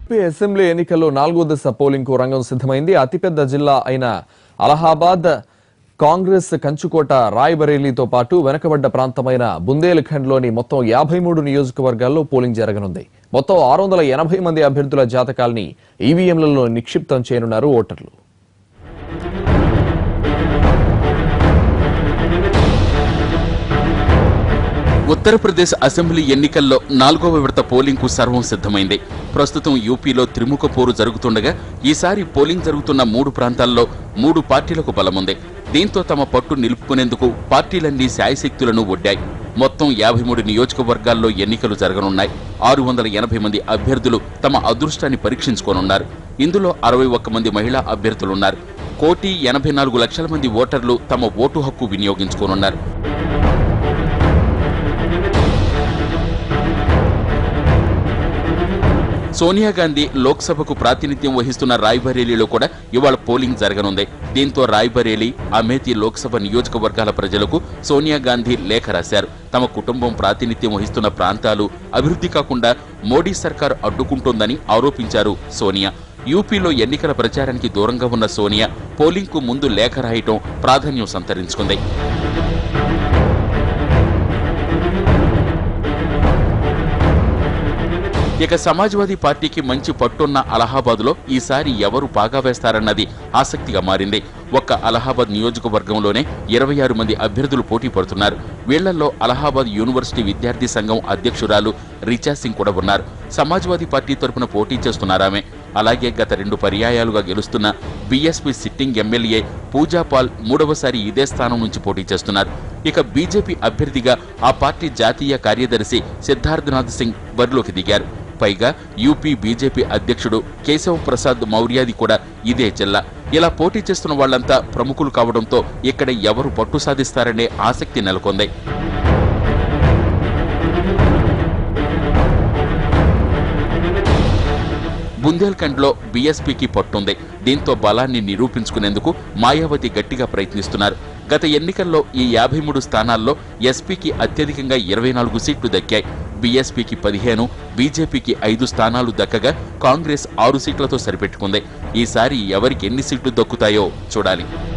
UP assembly ఎన్నికల్లో నాలుగో దశ పోలింగ్ కు రంగం సిద్ధమైంది అతిపెద్ద జిల్లా అయిన అలహాబాద్ కాంగ్రెస్ కంచుకోట రాయ్బరేలీతో పాటు వెనకబడ్డ ప్రాంతమైన బుందేల్ఖండ్లోని మొత్తం యాభై మూడు నియోజకవర్గాల్లో పోలింగ్ జరగనుంది మొత్తం ఆరు వందల ఎనభై మంది అభ్యర్థుల జాతకాల్ని ఈవీఎంలలో నిక్షిప్తం చేయనున్నారు ఓటర్లు ఉత్తరప్రదేశ్ అసెంబ్లీ ఎన్నికల్లో నాలుగవ విడత పోలింగ్ కు సర్వం సిద్ధమైంది ప్రస్తుతం యూపీలో త్రిముఖ పోరు జరుగుతుండగా ఈసారి పోలింగ్ జరుగుతున్న మూడు ప్రాంతాల్లో మూడు పార్టీలకు బలముంది దీంతో తమ పట్టు నిలుపుకునేందుకు పార్టీలన్నీ శాయశక్తులను ఒడ్డాయి మొత్తం యాభై మూడు నియోజకవర్గాల్లో ఎన్నికలు జరగనున్నాయి ఆరు వందల ఎనభై మంది అభ్యర్థులు తమ అదృష్టాన్ని పరీక్షించుకోనున్నారు ఇందులో అరవై ఒక్క మంది మహిళా అభ్యర్థులున్నారు కోటి ఎనభై నాలుగు లక్షల మంది ఓటర్లు తమ ఓటు హక్కు వినియోగించుకోనున్నారు సోనియా గాంధీ లోక్సభకు ప్రాతినిధ్యం వహిస్తున్న రాయ్బరేలీలో కూడా ఇవాళ పోలింగ్ జరగనుంది దీంతో రాయ్బరేలీ అమేథీ లోక్సభ నియోజకవర్గాల ప్రజలకు సోనియా గాంధీ లేఖ రాశారు తమ కుటుంబం ప్రాతినిధ్యం వహిస్తున్న ప్రాంతాలు అభివృద్ధి కాకుండా మోడీ సర్కార్ అడ్డుకుంటోందని ఆరోపించారు సోనియా యూపీలో ఎన్నికల ప్రచారానికి దూరంగా ఉన్న సోనియా పోలింగ్కు ముందు లేఖ రాయటం ప్రాధాన్యం సంతరించుకుంది ఇక సమాజ్వాదీ పార్టీకి మంచి పట్టున్న అలహాబాద్లో ఈసారి ఎవరు బాగా వేస్తారన్నది ఆసక్తిగా మారింది ఒక్క అలహాబాద్ నియోజకవర్గంలోనే ఇరవై ఆరు మంది అభ్యర్థులు పోటీ పడుతున్నారు వీళ్లలో అలహాబాద్ యూనివర్సిటీ విద్యార్థి సంఘం అధ్యక్షురాలు రిచా సింగ్ కూడా ఉన్నారు సమాజ్వాదీ పార్టీ తరపున పోటీ చేస్తున్నారామె అలాగే గత రెండు పర్యాయాలుగా గెలుస్తున్న బీఎస్పీ సిట్టింగ్ ఎమ్మెల్యే పూజాపాల్ మూడవసారి ఇదే స్థానం నుంచి పోటీ చేస్తున్నారు ఇక బీజేపీ అభ్యర్థిగా ఆ పార్టీ జాతీయ కార్యదర్శి సిద్ధార్థనాథ్ సింగ్ బరిలోకి దిగారు పైగా యూపీ బీజేపీ అధ్యక్షుడు కేశవ్ ప్రసాద్ మౌర్యాది కూడా ఇదే జిల్లా ఇలా పోటీ చేస్తున్న వాళ్ళంతా ప్రముఖులు కావడంతో ఇక్కడ ఎవరు పట్టు సాధిస్తారనే ఆసక్తి నెలకొంది బుందేల్ఖండ్లో బీఎస్పీకి పట్టుంది దీంతో బలాన్ని నిరూపించుకునేందుకు మాయావతి గట్టిగా ప్రయత్నిస్తున్నారు గత ఎన్నికల్లో ఈ యాభై మూడు స్థానాల్లో ఎస్పీకి అత్యధికంగా ఇరవై నాలుగు సీట్లు దక్కాయి బీఎస్పీకి పదిహేను బీజేపీకి ఐదు స్థానాలు దక్కగా కాంగ్రెస్ ఆరు సీట్లతో సరిపెట్టుకుంది ఈసారి ఎవరికి ఎన్ని సీట్లు దక్కుతాయో చూడాలి